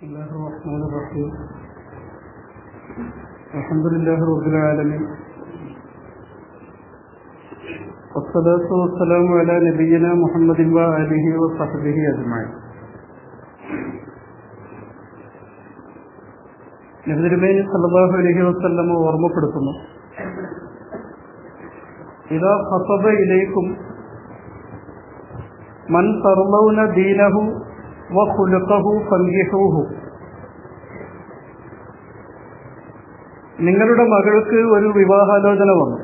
بسم الله الرحمن الرحيم الحمد لله رب العالمين والصلاة والسلام على نبينا محمد وآله وصحبه أجمعين നബിതിരുമേനി സല്ലല്ലാഹു അലൈഹി വസല്ലം ഓർമ്മപ്പെടുത്തുന്നു ഇതാ ഖസബ ഇലൈക്കും മൻ തർലൗന ദീനഹു വഖുലുഖഹു ഫൻകിഹൂഹു നിങ്ങളുടെ മകൾക്ക് ഒരു വിവാഹാലോചന വന്നു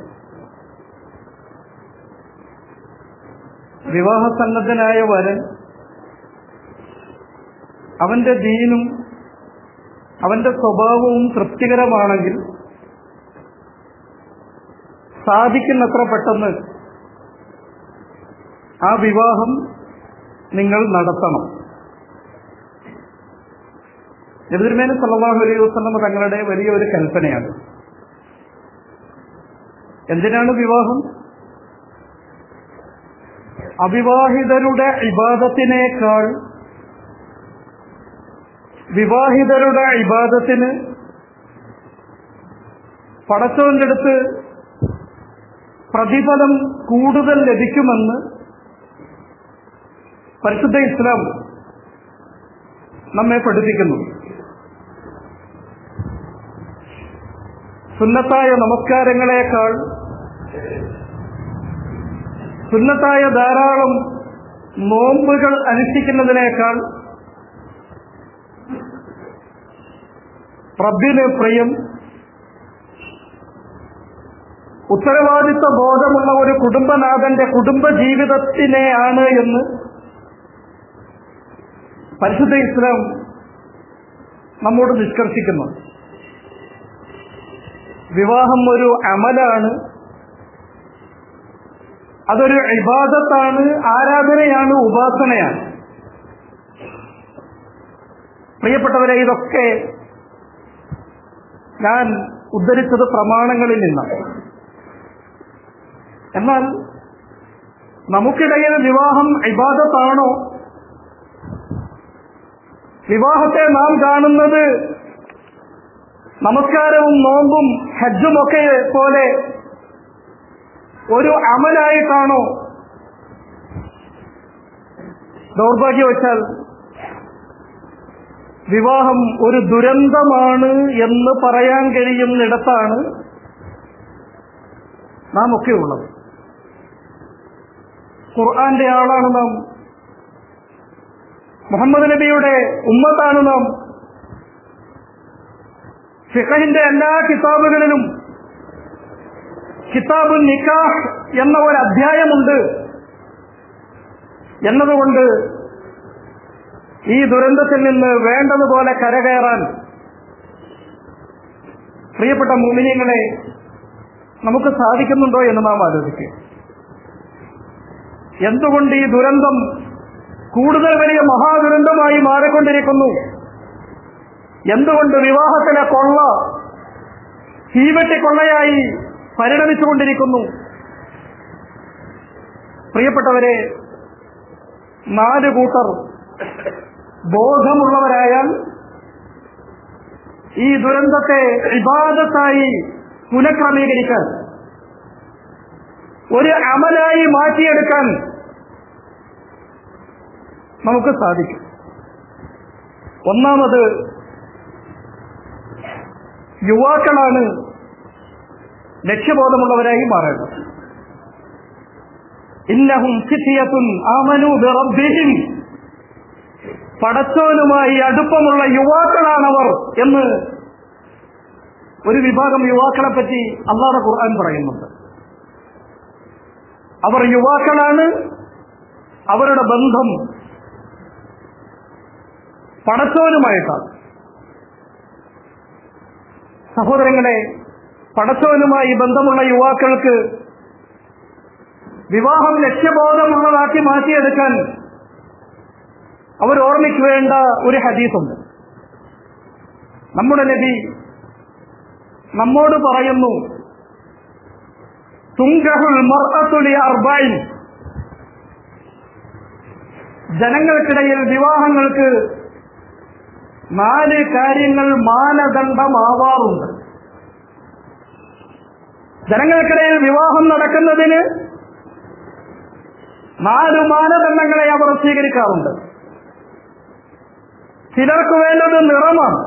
വിവാഹസന്നദ്ധനായ വരൻ അവന്റെ ദീനും അവന്റെ സ്വഭാവവും തൃപ്തികരമാണെങ്കിൽ സാധിക്കുന്നത്ര പെട്ടെന്ന് ആ വിവാഹം നിങ്ങൾ നടത്തണം നബിതിരുമേന സല്ലല്ലാഹു അലൈഹി വസല്ലം തങ്ങളുടെ വലിയ ഒരു കൽപ്പനയാണ് എന്തിനാണ് വിവാഹം അവിവാഹിതരുടെ ഇബാദത്തിനേക്കാൾ വിവാഹിതരുടെ ഇബാദത്തിന് പടച്ചവന്റെ അടുത്ത് പ്രതിഫലം കൂടുതൽ ലഭിക്കുമെന്ന് പരിശുദ്ധ ഇസ്ലാം നമ്മെ പഠിപ്പിക്കുന്നു സുന്നത്തായ നമസ്കാരങ്ങളെക്കാൾ സുന്നത്തായ ധാരാളം നോമ്പുകൾ അനുഷ്ഠിക്കുന്നതിനേക്കാൾ റബ്ബിന് പ്രിയം ഉത്തരവാദിത്വ ബോധമുള്ള ഒരു കുടുംബനാഥന്റെ കുടുംബ ജീവിതത്തിനെയാണ് എന്ന് പരിശുദ്ധ ഇസ്ലാം നമ്മോട് നിഷ്കർഷിക്കുന്നു വിവാഹം ഒരു അമലാണ് അതൊരു ഇബാദത്താണ് ആരാധനയാണ് ഉപാസനയാണ് പ്രിയപ്പെട്ടവരെ ഇതൊക്കെ ഞാൻ ഉദ്ധരിച്ചത് പ്രമാണങ്ങളിൽ നിന്നാണ് എന്നാൽ നമുക്കിടയിൽ വിവാഹം ഇബാദത്താണോ വിവാഹത്തെ നാം കാണുന്നത് നമസ്കാരവും നോമ്പും ഹജ്ജുമൊക്കെ പോലെ ഒരു അമലായിട്ടാണോ ദൗർഭാഗ്യവശാൽ വിവാഹം ഒരു ദുരന്തമാണ് എന്ന് പറയാൻ കഴിയുന്നിടത്താണ് നാം ഒക്കെ ഉള്ളത് ഖുർആന്റെ ആളാണ് നാം മുഹമ്മദ് നബിയുടെ ഉമ്മത്താണ് നാം ഫിഖഹിന്റെ എല്ലാ കിതാബുകളിലും കിതാബു നിക്കാഹ് എന്ന ഒരു അധ്യായമുണ്ട് എന്നതുകൊണ്ട് ഈ ദുരന്തത്തിൽ നിന്ന് വേണ്ടതുപോലെ കരകയറാൻ പ്രിയപ്പെട്ട മുമിനിയങ്ങളെ നമുക്ക് സാധിക്കുന്നുണ്ടോ എന്ന് നാം ആലോചിക്കുക എന്തുകൊണ്ട് ഈ ദുരന്തം കൂടുതൽ വലിയ മഹാദുരന്തമായി മാറിക്കൊണ്ടിരിക്കുന്നു എന്തുകൊണ്ട് വിവാഹത്തിലെ കൊള്ള തീവെട്ടി കൊള്ളയായി പരിണമിച്ചുകൊണ്ടിരിക്കുന്നു പ്രിയപ്പെട്ടവരെ നാല് കൂട്ടർ ബോധമുള്ളവരായാൽ ഈ ദുരന്തത്തെ വിവാദത്തായി പുനഃക്രമീകരിക്കാൻ ഒരു അമലായി മാറ്റിയെടുക്കാൻ നമുക്ക് സാധിക്കും ഒന്നാമത് യുവാക്കളാണ് ലക്ഷ്യബോധമുള്ളവരായി മാറേണ്ടത് ഇന്നഹും ഫിത്തിയത്തുൻ ആമനു ബിറബ്ബിഹിം പടച്ചോനുമായി അടുപ്പമുള്ള യുവാക്കളാണവർ എന്ന് ഒരു വിഭാഗം യുവാക്കളെ പറ്റി അള്ളാഹ് ഖുർആൻ പറയുന്നുണ്ട് അവർ യുവാക്കളാണ് അവരുടെ ബന്ധം പടച്ചോനുമായിട്ടാണ് സഹോദരങ്ങളെ പടച്ചോനുമായി ബന്ധമുള്ള യുവാക്കൾക്ക് വിവാഹം ലക്ഷ്യബോധമുള്ളതാക്കി മാറ്റിയെടുക്കാൻ അവർ ഓർമ്മിക്കേണ്ട ഒരു ഹദീസുണ്ട് നമ്മുടെ നബി നമ്മോട് പറയുന്നു തുങ്കഹുൽ മർഅത്തുലി അർബൈൻ ജനങ്ങൾക്കിടയിൽ വിവാഹങ്ങൾക്ക് നാല് കാര്യങ്ങൾ മാനദണ്ഡമാവാറുണ്ട് ജനങ്ങൾക്കിടയിൽ വിവാഹം നടക്കുന്നതിന് നാല് മാനദണ്ഡങ്ങളെ അവർ സ്വീകരിക്കാറുണ്ട് ചിലർക്ക് വേണ്ടത് നിറമാണ്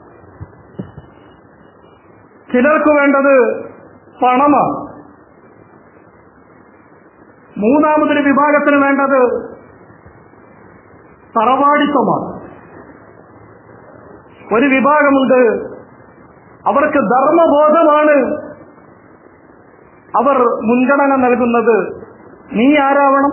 ചിലർക്ക് വേണ്ടത് പണമാണ് മൂന്നാമതൊരു വിഭാഗത്തിന് വേണ്ടത് തറവാടിത്തമാണ് ഒരു വിഭാഗമുണ്ട് അവർക്ക് ധർമ്മബോധമാണ് അവർ മുൻഗണന നൽകുന്നത് നീ ആരാവണം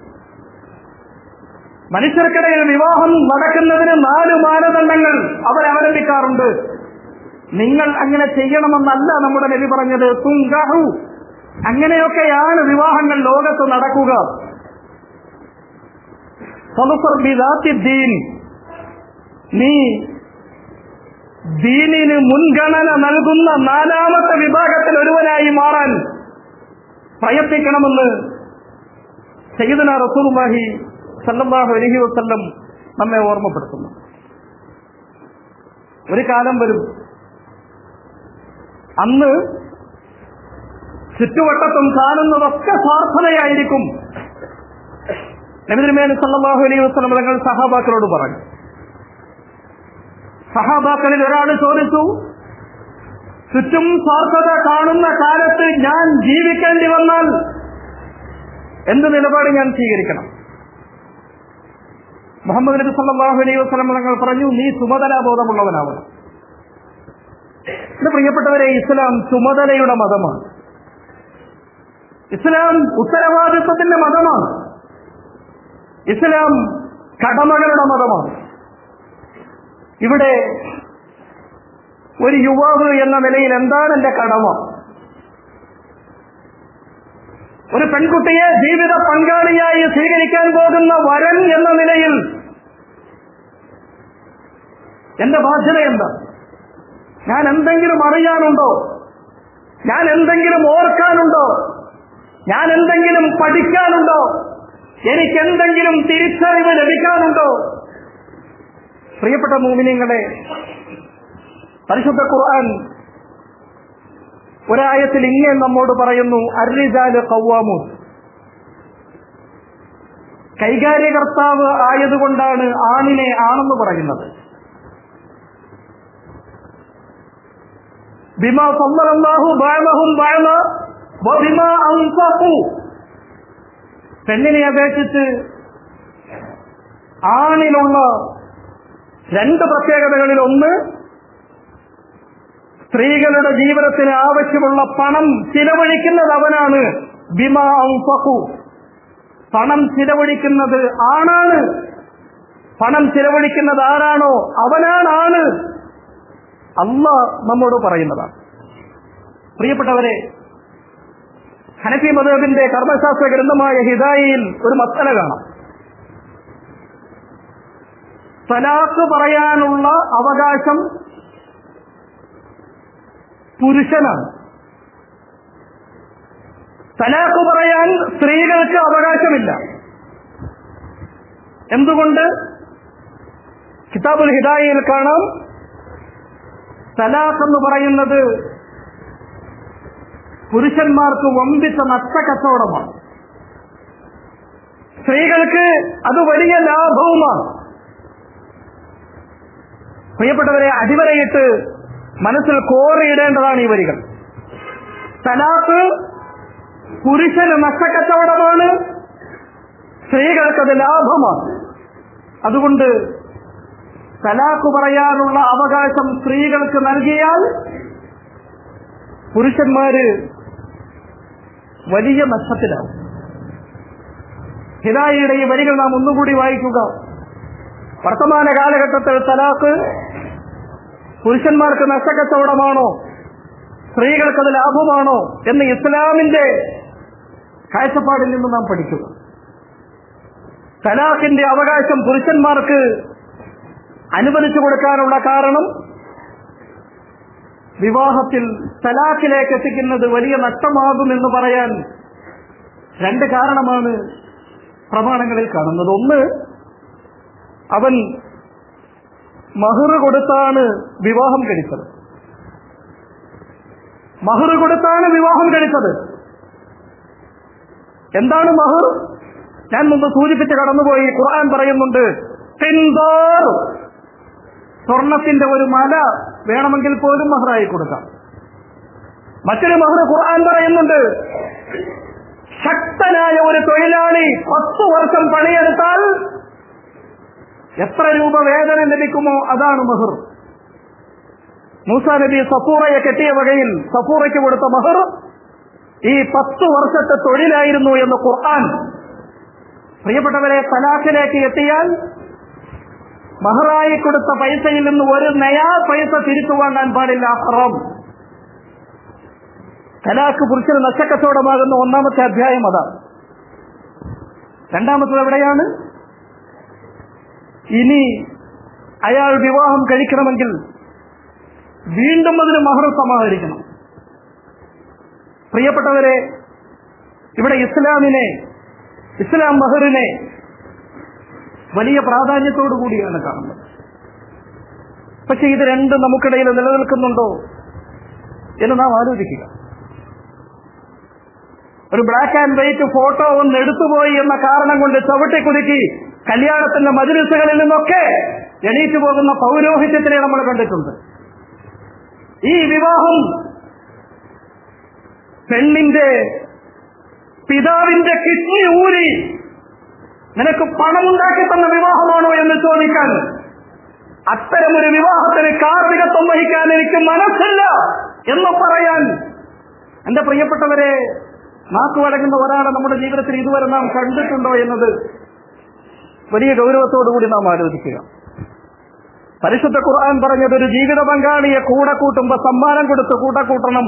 മനുഷ്യർക്കിടയിൽ വിവാഹം നടക്കുന്നതിന് നാല് മാനദണ്ഡങ്ങൾ അവർ അവലംബിക്കാറുണ്ട് നിങ്ങൾ അങ്ങനെ ചെയ്യണമെന്നല്ല നമ്മുടെ നബി പറഞ്ഞത് തുങ്കഹു അങ്ങനെയൊക്കെയാണ് വിവാഹങ്ങൾ ലോകത്ത് നടക്കുക ഫളുഫർ ബിദാത്തി ദീൻ. നീ ദീനിന് മുൻഗണന നൽകുന്ന നാലാമത്തെ വിഭാഗത്തിൽ ഒരുവനായി മാറാൻ പ്രയത്നിക്കണമെന്ന് സയ്യിദന റസൂലുള്ളാഹി സല്ലല്ലാഹു അലൈഹി വസല്ലം നമ്മെ ഓർമ്മപ്പെടുത്തുന്നു ഒരു കാലം വരും അന്ന് ചുറ്റുവട്ടത്തും കാണുന്നതൊക്കെ പ്രാർത്ഥനയായിരിക്കും നബിതിരുമേനി സല്ലല്ലാഹു അലൈഹി വസല്ലം തങ്ങൾ സഹാബാക്കളോട് പറഞ്ഞു സഹാബാക്കളിൽ ഒരാൾ ചോദിച്ചു ചുറ്റും സ്വാർത്ഥത കാണുന്ന കാലത്ത് ഞാൻ ജീവിക്കേണ്ടി വന്നാൽ എന്ത് നിലപാട് ഞാൻ സ്വീകരിക്കണം മുഹമ്മദ് നബി സല്ലല്ലാഹു അലൈഹി വസല്ലം തങ്ങൾ പറഞ്ഞു നീ ചുമതലാബോധമുള്ളവനാവണം എന്റെ പ്രിയപ്പെട്ടവരെ ഇസ്ലാം ചുമതലയുടെ മതമാണ് ഇസ്ലാം ഉത്തരവാദിത്വത്തിന്റെ മതമാണ് ഇസ്ലാം കടമകളുടെ മതമാണ് ഇവിടെ ഒരു യുവാവ് എന്ന നിലയിൽ എന്താണ് എന്റെ കടമ ഒരു പെൺകുട്ടിയെ ജീവിത പങ്കാളിയായി സ്വീകരിക്കാൻ പോകുന്ന വരൻ എന്ന നിലയിൽ എന്റെ ബാധ്യത എന്താ ഞാൻ എന്തെങ്കിലും അറിയാനുണ്ടോ ഞാൻ എന്തെങ്കിലും ഓർക്കാനുണ്ടോ ഞാൻ എന്തെങ്കിലും പഠിക്കാനുണ്ടോ എനിക്ക് എന്തെങ്കിലും തിരിച്ചറിവ് ലഭിക്കാനുണ്ടോ പ്രിയപ്പെട്ട മൂമിനിങ്ങളെ പരിശുദ്ധ ഖുർആൻ ഒരായത്തിൽ ഇങ്ങനെ നമ്മോട് പറയുന്നു അർരിജാല് കൗവാമു കൈകാര്യകർത്താവ് ആയതുകൊണ്ടാണ് ആണിനെ ആണെന്ന് പറയുന്നത് ബിമാ സല്ലല്ലാഹു ബഅലഹും ബഅല വബിമാ അൻഫഖു പെണ്ണിനെ അപേക്ഷിച്ച് ആണിലുള്ള രണ്ട് പ്രത്യേകതകളിൽ ഒന്ന് സ്ത്രീകളുടെ ജീവിതത്തിന് ആവശ്യമുള്ള പണം ചിലവഴിക്കുന്നത് അവനാണ് ബിമാ അൻഫഖു പണം ചിലവഴിക്കുന്നത് ആണാണ് പണം ചിലവഴിക്കുന്നത് ആരാണോ അവനാണ് ആണ് അല്ല നമ്മോട് പറയുന്നതാണ് പ്രിയപ്പെട്ടവരെ ഹനഫി മതത്തിന്റെ കർമ്മശാസ്ത്ര ഗ്രന്ഥമായ ഹിദായിൽ ഒരു മത്തല കാണാം തലാക്ക് പറയാനുള്ള അവകാശം പുരുഷനാണ് തലാക്ക് പറയാൻ സ്ത്രീകൾക്ക് അവകാശമില്ല എന്തുകൊണ്ട് കിതാബുൽ ഹിദായയിൽ കാണാം തലാഖ് എന്ന് പറയുന്നത് പുരുഷന്മാർക്ക് വമ്പിച്ച നഷ്ടക്കച്ചവടമാണ് സ്ത്രീകൾക്ക് അത് വലിയ ലാഭവുമാണ് പ്രിയപ്പെട്ടവരെ അടിവരയിട്ട് മനസ്സിൽ കോറിയിടേണ്ടതാണ് ഈ വരികൾ തലാഖ് പുരുഷന് നഷ്ടക്കച്ചവടമാണ് സ്ത്രീകൾക്കത് ലാഭമാണ് അതുകൊണ്ട് തലാഖ് പറയാനുള്ള അവകാശം സ്ത്രീകൾക്ക് നൽകിയാൽ പുരുഷന്മാര് വലിയ നഷ്ടത്തിലാവും ഹിദായിയുടെ ഈ വരികൾ നാം ഒന്നുകൂടി വായിക്കുക വർത്തമാന കാലഘട്ടത്തിൽ തലാഖ് പുരുഷന്മാർക്ക് നഷ്ടക്കച്ചവടമാണോ സ്ത്രീകൾക്കത് ലാഭമാണോ എന്ന് ഇസ്ലാമിന്റെ കാഴ്ചപ്പാടിൽ നിന്ന് നാം പഠിക്കുക തലാഖിന്റെ അവകാശം പുരുഷന്മാർക്ക് അനുവദിച്ചു കൊടുക്കാനുള്ള കാരണം വിവാഹത്തിൽ തലാഖിലേക്ക് എത്തിക്കുന്നത് വലിയ നഷ്ടമാകുമെന്ന് പറയാൻ രണ്ട് കാരണമാണ് പ്രമാണങ്ങളിൽ കാണുന്നത് ഒന്ന് അവൻ മഹർ കൊടുത്താണ് വിവാഹം കഴിച്ചത് മഹർ കൊടുത്താണ് വിവാഹം കഴിച്ചത് എന്താണ് മഹർ ഞാൻ മുമ്പ് സൂചിപ്പിച്ച് കടന്നുപോയി ഖുർആൻ പറയുന്നുണ്ട് തിന്തോർ സ്വർണത്തിന്റെ ഒരു മല വേണമെങ്കിൽ പോലും മഹറായി കൊടുക്കാം മറ്റൊരു മഹർ ഖുർആൻ പറയുന്നുണ്ട് ശക്തനായ ഒരു തൊഴിലാളി പത്ത് വർഷം പണിയെടുത്താൽ എത്ര രൂപ വേതനം ലഭിക്കുമോ അതാണ് മഹർ മൂസ നബി സഫൂറയെ കെട്ടിയ വകയിൽ സഫൂറയ്ക്ക് കൊടുത്ത മഹർ ഈ പത്ത് വർഷത്തെ തൊഴിലായിരുന്നു എന്ന് ഖുർആൻ പ്രിയപ്പെട്ടവരെ തലാഖിലേക്ക് എത്തിയാൽ മഹറായി കൊടുത്ത പൈസയിൽ നിന്ന് ഒരു നയാ പൈസ തിരിച്ചു വാങ്ങാൻ പാടില്ല ഹറം തലാഖ് പുരുഷന് നഷ്ടക്കച്ചവടമാകുന്ന ഒന്നാമത്തെ അധ്യായം അതാണ് രണ്ടാമത്തത് എവിടെയാണ് ഇനി അയാൾ വിവാഹം കഴിക്കണമെങ്കിൽ വീണ്ടും അതിന് മഹർ സമാഹരിക്കണം പ്രിയപ്പെട്ടവരെ ഇവിടെ ഇസ്ലാമിനെ ഇസ്ലാം മഹറിനെ വലിയ പ്രാധാന്യത്തോടു കൂടിയാണ് കാണുന്നത് പക്ഷെ ഇത് രണ്ടും നമുക്കിടയിൽ നിലനിൽക്കുന്നുണ്ടോ എന്ന് നാം ആലോചിക്കുക ഒരു ബ്ലാക്ക് ആൻഡ് വൈറ്റ് ഫോട്ടോ ഒന്ന് എടുത്തുപോയി എന്ന കാരണം കൊണ്ട് ചവിട്ടി കുലുക്കി കല്യാണത്തിന്റെ മജിലിസുകളിൽ നിന്നൊക്കെ എണീറ്റ് പോകുന്ന പൗരോഹിത്യത്തിനെ നമ്മൾ കണ്ടിട്ടുണ്ട് ഈ വിവാഹം പെണ്ണിന്റെ പിതാവിന്റെ കിഡ്നി ഊരി നിനക്ക് പണമുണ്ടാക്കി തന്ന വിവാഹമാണോ എന്ന് ചോദിക്കാൻ അത്തരമൊരു വിവാഹത്തിന് കാർമികത്വം വഹിക്കാൻ എനിക്ക് മനസ്സില്ല എന്ന് പറയാൻ എന്റെ പ്രിയപ്പെട്ടവരെ നാക്കു വഴങ്ങുന്ന ഒരാളെ നമ്മുടെ ജീവിതത്തിൽ ഇതുവരെ നാം കണ്ടിട്ടുണ്ടോ എന്നത് വലിയ ഗൗരവത്തോടുകൂടി നാം ആലോചിക്കുക പരിശുദ്ധ ഖുർആൻ പറഞ്ഞത് ഒരു ജീവിത പങ്കാളിയെ കൂടെ കൂട്ടുമ്പോ സമ്മാനം കൊടുത്ത് കൂടെ കൂട്ടണം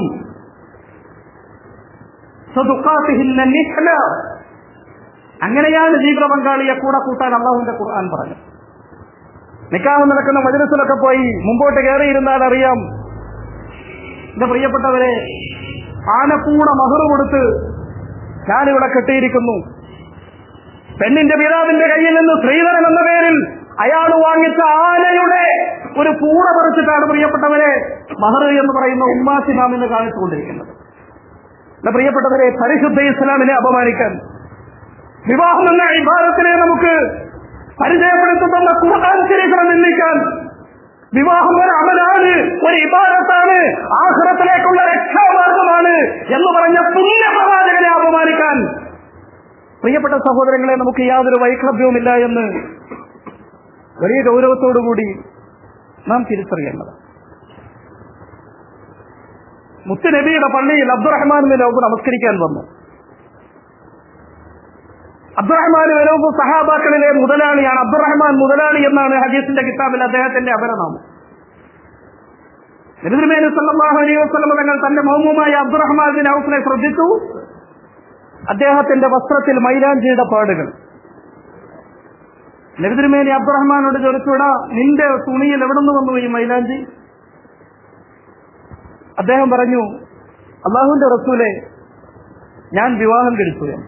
സദുഖാത്തിഹിന്ന നിഹ്ല. അങ്ങനെയാണ് ജീവിത പങ്കാളിയെ കൂടെ കൂട്ടാൻ അള്ളാഹുവിന്റെ ഖുർആൻ പറഞ്ഞു നിക്കാഹ് നടക്കുന്ന മജലിസിലൊക്കെ പോയി മുമ്പോട്ട് കയറിയിരുന്നാൽ അറിയാം എന്റെ പ്രിയപ്പെട്ടവരെ ആനക്കൂട മഹർ കൊടുത്ത് ഞാനിവിടെ കെട്ടിയിരിക്കുന്നു പെണ്ണിന്റെ പിതാവിന്റെ കയ്യിൽ നിന്ന് ശ്രീധരൻ എന്ന പേരിൽ അയാൾ വാങ്ങിച്ച ആനയുടെ ഒരു പൂട പറിച്ചിട്ടാണ് പ്രിയപ്പെട്ടവരെ മഹർ എന്ന് പറയുന്ന ഉമ്മാസി നാം ഇന്ന് കാണിച്ചുകൊണ്ടിരിക്കുന്നത് എന്റെ പ്രിയപ്പെട്ടവരെ പരിശുദ്ധ ഇസ്ലാമിനെ അപമാനിക്കാൻ വിവാഹം എന്ന വിഭാഗത്തിനെ നമുക്ക് പരിചയപ്പെടുത്തുന്ന ഖുർആൻ ശരീരം നിന്ദിക്കാൻ വിവാഹം ഒരു അമലാണ് ഒരു ഇബാദത്താണ് ആഹ്റത്തിലേക്കുള്ള രക്ഷാമാർഗമാണ് എന്ന് പറഞ്ഞ പുണ്യപ്രവാചകനെ അപമാനിക്കാൻ പ്രിയപ്പെട്ട സഹോദരങ്ങളെ നമുക്ക് യാതൊരു വൈക്ലഭ്യവുമില്ല എന്ന് വലിയ ഗൗരവത്തോടുകൂടി നാം തിരിച്ചറിയേണ്ടത് മുത്തുനബിയുടെ പള്ളിയിൽ അബ്ദുറഹ്മാൻ ലോക് നമസ്കരിക്കാൻ വന്നു അബ്ദുറഹ്മാൻ വരവ് സഹാബാക്കളിലെ മുതലാളിയാണ് അബ്ദുറഹ്മാൻ മുതലാളി എന്നാണ് ഹദീസിന്റെ കിതാബിൽ അദ്ദേഹത്തിന്റെ അപരനാമം നബിതിരുമേനി സല്ലല്ലാഹു അലൈഹി വസല്ലം തങ്ങൾ തന്റെ മൗമുമായ അബ്ദുറഹ്മാൻ ബിൻ ഔഫിനെ ശ്രദ്ധിച്ചു അദ്ദേഹത്തിന്റെ വസ്ത്രത്തിൽ മൈലാഞ്ചിയുടെ പാടുകൾ നബിതിരുമേനി അബ്ദുറഹ്മാനോട് ചോദിച്ചുവിടാ നിന്റെ തുണിയിൽ എവിടെ നിന്ന് വന്നു ഈ മൈലാഞ്ചി അദ്ദേഹം പറഞ്ഞു അള്ളാഹുവിന്റെ റസൂലെ ഞാൻ വിവാഹം കഴിച്ചു എന്ന്.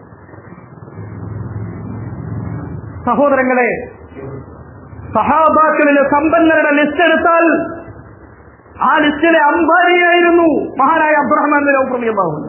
സഹോദരങ്ങളെ സഹാബാക്കളിലെ സമ്പന്നരുടെ ലിസ്റ്റ് എടുത്താൽ ആ ലിസ്റ്റിലെ അംബാനിയായിരുന്നു മഹാനായ അബ്രഹ്മാൻ അള്ളാഹു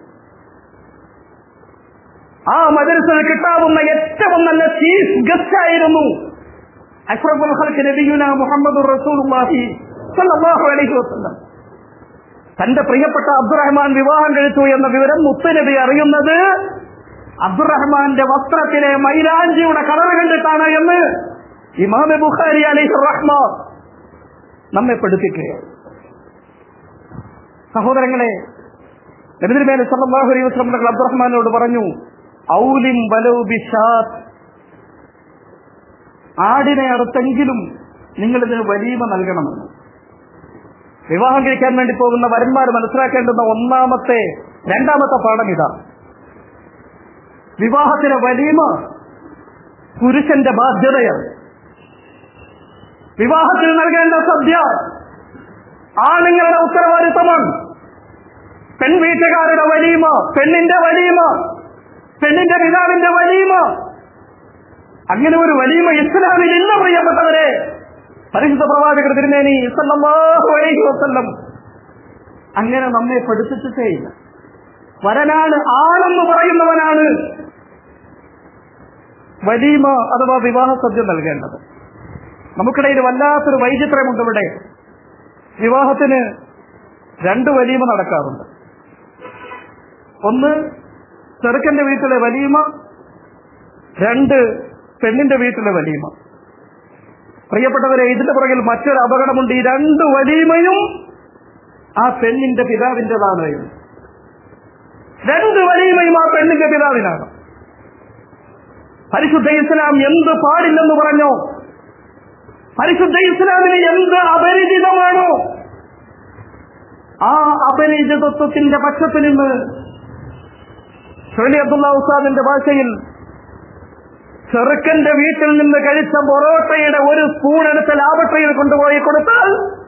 ആ മദരസിൽ കിട്ടാവുന്ന ഏറ്റവും നല്ല ചീഫ് ഗസ്റ്റ് ആയിരുന്നു അഷ്റഫുൽ ഖൽക്ക് നബിയുന മുഹമ്മദ് റസൂലുള്ളാഹി സല്ലല്ലാഹു അലൈഹി വസല്ലം തന്റെ പ്രിയപ്പെട്ട അബ്ദുറഹ്മാൻ വിവാഹം കഴിച്ചു എന്ന വിവരം മുത്തനബി അറിയുന്നത് അബ്ദുറഹ്മാന്റെ വസ്ത്രത്തിലെ മൈലാഞ്ചിയുടെ കളർ കണ്ടിട്ടാണ് എന്ന് ഇമാമ ബുഖാരി അലൈഹി റഹ്മ നമ്മെ പഠിപ്പിക്കുകയാണ് സഹോദരങ്ങളെ നബിതിരുമേലെ സല്ലല്ലാഹു അലൈഹി വസല്ലം തങ്ങൾ അബ്ദുറഹ്മാനോട് പറഞ്ഞു ഔലിം വലൗ ബിഷാത്ത് ആടിനെ അറുത്തെങ്കിലും നിങ്ങൾ ഇതിന് വലീമ നൽകണമെന്ന് വിവാഹം കഴിക്കാൻ വേണ്ടി പോകുന്ന വരന്മാർ മനസ്സിലാക്കേണ്ടുന്ന ഒന്നാമത്തെ രണ്ടാമത്തെ പാഠം ഇതാണ് വിവാഹത്തിന് വലീമ പുരുഷന്റെ ബാധ്യതയാണ് വിവാഹത്തിന് നൽകേണ്ട സദ്യ ആണുങ്ങളുടെ ഉത്തരവാദിത്തമാണ് പെൺവീട്ടുകാരുടെ വലീമ പെണ്ണിന്റെ വലീമ പെണ്ണിന്റെ പിതാവിന്റെ വലീമ അങ്ങനെ ഒരു വലീമ ഇസ്ലാമിൽ ഇല്ല പ്രിയപ്പെട്ടവരെ പരിശുദ്ധ പ്രവാചകർ തിരുമേനി സല്ലല്ലാഹു അലൈഹി വസല്ലം അങ്ങനെ നമ്മെ പഠിപ്പിച്ചിട്ടേയില്ല വരനാണ് ആണെന്ന് പറയുന്നവനാണ് വലീമ അഥവാ വിവാഹ സദ്യ നൽകേണ്ടത് നമുക്കിടയിൽ വല്ലാത്തൊരു വൈചിത്രമുണ്ട് ഇവിടെ വിവാഹത്തിന് രണ്ട് വലീമ നടക്കാറുണ്ട് ഒന്ന് ചെറുക്കന്റെ വീട്ടിലെ വലീമ രണ്ട് പെണ്ണിന്റെ വീട്ടിലെ വലീമ പ്രിയപ്പെട്ടവരെ ഇതിന്റെ പുറകിൽ മറ്റൊരു അപകടമുണ്ട് ഈ രണ്ട് വലീമയും ആ പെണ്ണിന്റെ പിതാവിൻ്റെതാണ് എന്ന്. രണ്ട് വലീമയും ആ പെണ്ണിന്റെ പിതാവിനാണ് പരിശുദ്ധ ഇസ്ലാം എന്ത് പാടില്ലെന്ന് പറഞ്ഞോ പരിശുദ്ധ ഇസ്ലാമിന് എന്ത് അപരിചിതമാണോ ആ അപരിചിതത്വത്തിന്റെ പക്ഷത്ത് നിന്ന് ഷെലി അബ്ദുള്ള ഉസ്താദിന്റെ ഭാഷയിൽ ചെറുക്കന്റെ വീട്ടിൽ നിന്ന് കഴിച്ച പൊറോട്ടയുടെ ഒരു സ്പൂൺ എടുത്ത് ലാബറട്ടറിയിൽ കൊണ്ടുപോയി കൊടുത്താൽ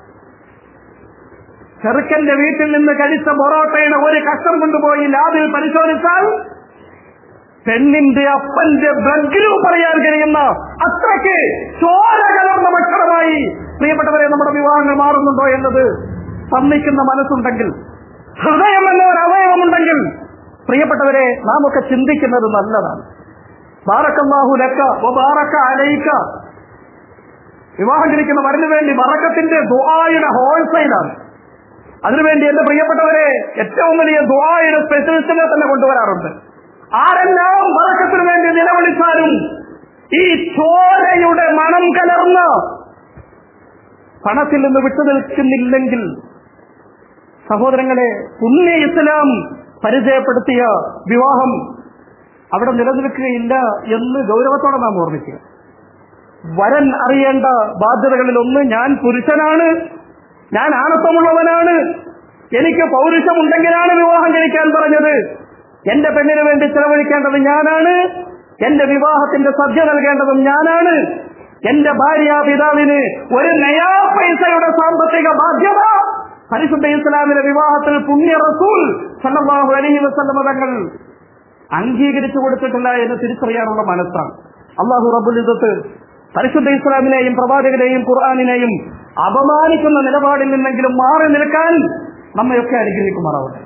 ചെറുക്കന്റെ വീട്ടിൽ നിന്ന് കഴിച്ച പൊറോട്ടയുടെ ഒരു കഷ്ണം കൊണ്ടുപോയി ലാബിൽ പരിശോധിച്ചാൽ പെണ്ണിന്റെ അപ്പന്റെ ബ്ലഡ് ഗ്രൂപ്പ് പറയാൻ കഴിയുന്ന അത്രയ്ക്ക് ചോര കലർന്ന ഭക്ഷണമായി പ്രിയപ്പെട്ടവരെ നമ്മുടെ വിവാഹങ്ങൾ മാറുന്നുണ്ടോ എന്നത് സമ്മതിക്കുന്ന മനസ്സുണ്ടെങ്കിൽ ഹൃദയം എന്ന ഒരു അവയവമുണ്ടെങ്കിൽ പ്രിയപ്പെട്ടവരെ നാം ഒക്കെ ചിന്തിക്കുന്നത് നല്ലതാണ് ബാറക്കല്ലാഹു ലക്ക വ ബാറക്ക അലൈക്ക വിവാഹം കഴിക്കുന്ന വരന് വേണ്ടി ബറക്കത്തിന്റെ ദുആയുടെ ഹോൾസെയിലാണ് അതിനുവേണ്ടി എന്റെ പ്രിയപ്പെട്ടവരെ ഏറ്റവും വലിയ ദുആയുടെ സ്പെഷ്യലിസ്റ്റിനെ തന്നെ കൊണ്ടുവരാറുണ്ട് ആരെല്ലാം ബറക്കത്തിന് വേണ്ടി നിലവിളിച്ചാലും ഈ ചോരയുടെ മണം കലർന്ന പണത്തിൽ നിന്ന് വിട്ടുനിൽക്കുന്നില്ലെങ്കിൽ സഹോദരങ്ങളെ പുണ്യ ഇസ്ലാം പരിചയപ്പെടുത്തിയ വിവാഹം അവിടെ നിലനിൽക്കുകയില്ല എന്ന് ഗൗരവത്തോടെ നാം ഓർമ്മിക്കുക വരൻ അറിയേണ്ട ബാധ്യതകളിൽ ഒന്ന് ഞാൻ പുരുഷനാണ് ഞാൻ ആണത്വമുള്ളവനാണ് എനിക്ക് പൗരുഷമുണ്ടെങ്കിലാണ് വിവാഹം കഴിക്കാൻ പറഞ്ഞത് എന്റെ പെണ്ണിന് വേണ്ടി ചെലവഴിക്കേണ്ടത് ഞാനാണ് എന്റെ വിവാഹത്തിന്റെ സദ്യ നൽകേണ്ടതും ഞാനാണ് എന്റെ ഭാര്യ പിതാവിന് ഒരു നയാ പൈസയുടെ സാമ്പത്തിക ബാധ്യത പരിശുദ്ധ ഇസ്ലാമിലെ വിവാഹത്തിൽ പുണ്യ റസൂൽ സല്ലല്ലാഹു അലൈഹി വസല്ലമ തങ്ങൾ അംഗീകരിച്ചു കൊടുത്തിട്ടില്ല എന്ന് തിരിച്ചറിയാനുള്ള മനസ്സാണ് അള്ളാഹു റബ്ബുൽ ഇസത്ത് പരിശുദ്ധ ഇസ്ലാമിനെയും പ്രവാചകനെയും ഖുർആാനിനെയും അപമാനിക്കുന്ന നിലപാടിൽ നിന്നെങ്കിലും മാറി നിൽക്കാൻ നമ്മയൊക്കെ അനുഗ്രഹിക്കുമാറാവട്ടെ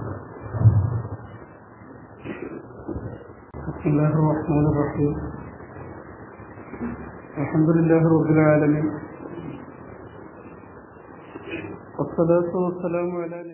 بسم الله الرحمن الرحيم الحمد لله رب العالمين والصلاة والسلام على